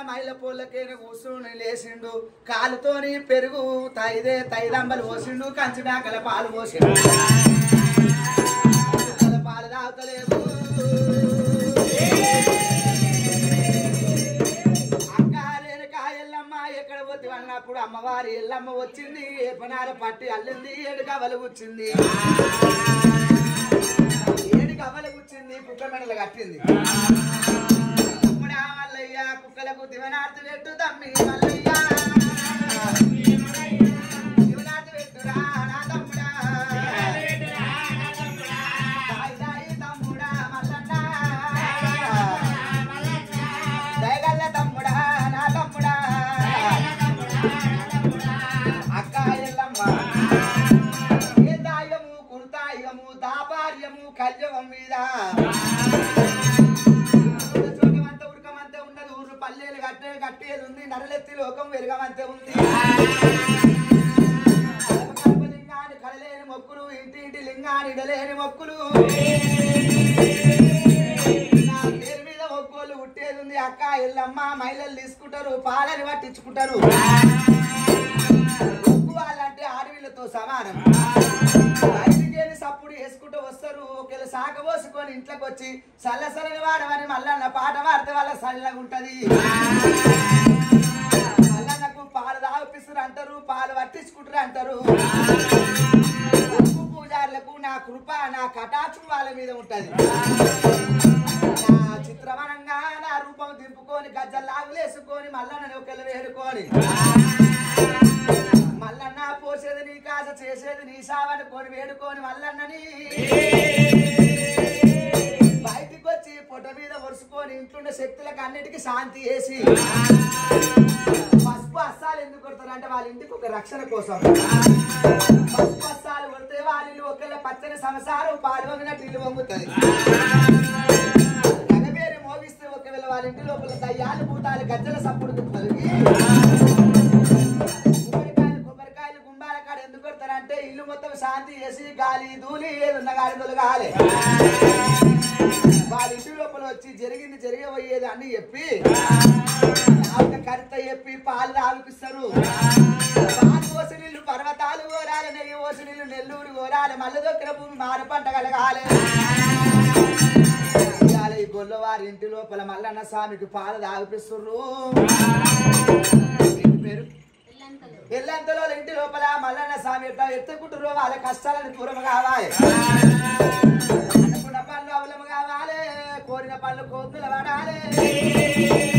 మైల పూలకైనా కూర్చుని లేచిండు కాలుతోని పెరుగు తైదే తైదంబలు పోసిండు కంచి మేకల పాలు పోసిండు కుక్కల పాలు తాగుతలేదు అక్క రేణుకా ఎల్లమ్మ ఎక్కడ పోతే అన్నప్పుడు అమ్మవారి ఎల్లమ్మ వచ్చింది ఏపనార పట్టి అల్లింది ఏడు కవలు కూర్చుంది ఏడు కవలు కూర్చుంది కుక్క మెడలు కట్టింది తమ్ముడా మల్లయ్య కుక్కలకు దివనార్తి పెట్టు తమ్మి మల్లయ్య దివనార్తి పెట్టురా నా తమ్ముడా దాయి దాయి తమ్ముడా మల్లన్న దయగల్ల తమ్ముడా నా తమ్ముడా అక్క ఎల్లమ్మ ఏ దాయము కుర్తాయము దాపార్యము కల్యవం మీద చోటమంతా ఉడకమంతే ఉన్నది ఊరు పల్లెలు కట్టే కట్టేది ఉంది నరలెత్తి లోకం వెరగమంతే ఉంది కడప లింగాన్ని కడలేని మొక్కులు ఇంటి ఇంటి లింగాన్ని ఇడలేని మొక్కులు నా పేరు మీద ఒక్కోళ్ళు ఉట్టేది ఉంది అక్క ఎల్లమ్మ మహిళలు తీసుకుంటారు పాలని పట్టించుకుంటారు ఒగ్గు వాళ్ళంటే ఆడవిళ్ళతో సమానం బయటికెళ్ళి సప్పుడు వేసుకుంటూ వస్తారు ఒకవేళ సాక పోసుకొని ఇంట్లోకి వచ్చి చల్లసలని వాడమని మల్లన్న పాట పాడితే వాళ్ళ చల్లగా ఉంటది మల్లన్నకు పాలు తాగిపిస్తారు అంటారు పాలు పట్టించుకుంటారు అంటారు ఒగ్గు పూజారులకు నా కృప నా కటాక్షం వాళ్ళ మీద ఉంటది నా చిత్రమనంగా నా రూపం దింపుకొని గజ్జల్లాగులేసుకొని మల్లన్నని ఒకళ్ళు వేడుకొని మల్లన్న పోసేది నీ కాస చేసేది నీ సావని కొని వేడుకొని మల్లన్నని బయటికి వచ్చి పొట్ట మీద ఒరుసుకొని ఇంట్లోండే శక్తులకు అన్నిటికీ శాంతి వేసి పసుపు అస్సాలు ఎందుకు కొడతారు అంటే వాళ్ళ ఇంటికి ఒక రక్షణ కోసం పసుపు అస్సాలు కొడితే వాళ్ళ ఇల్లు ఒకళ్ళ పచ్చని సంసారం పాలు వంగినట్టు ఇల్లు వంగుతుంది గగబేరి మోగిస్తే ఒకవేళ వాళ్ళ ఇంటి లోపల దయ్యాలు భూతాలు గజ్జల సప్పుడు తొలగి కొబ్బరికాయలు కొబ్బరికాయలు గుండాల కాడ ఎందుకు కొడతారంటే ఇల్లు మొత్తం శాంతి చేసి గాలి ధూళి ఏదున్న గాలి తొలగాలి వాళ్ళ ఇంటి లోపల వచ్చి జరిగింది జరిగబోయేది అని చెప్పి ఆవిడ కరిత చెప్పి పాలు తాగిపిస్తారు పాలు పోసి నీళ్ళు పర్వతాలు కోరాలి నెయ్యి పోసి నీళ్ళు నెల్లూరు కోరాలి మళ్ళీ దొక్కిన భూమి మారు పంట కలగాలి ఇవాళ ఈ గొల్లవారి ఇంటి లోపల మల్లన్న స్వామికి పాలు తాగిపిస్తుర్రు ఇంటి పేరు ఎల్లంతలో ఇంటి లోపల మల్లన్న స్వామి ఎట్లా ఎత్తుకుంటారో వాళ్ళ కష్టాలను దూరం కావాలి అనుకున్న పనులు అవలము కావాలి కోరిన పనులు కోతులు పడాలి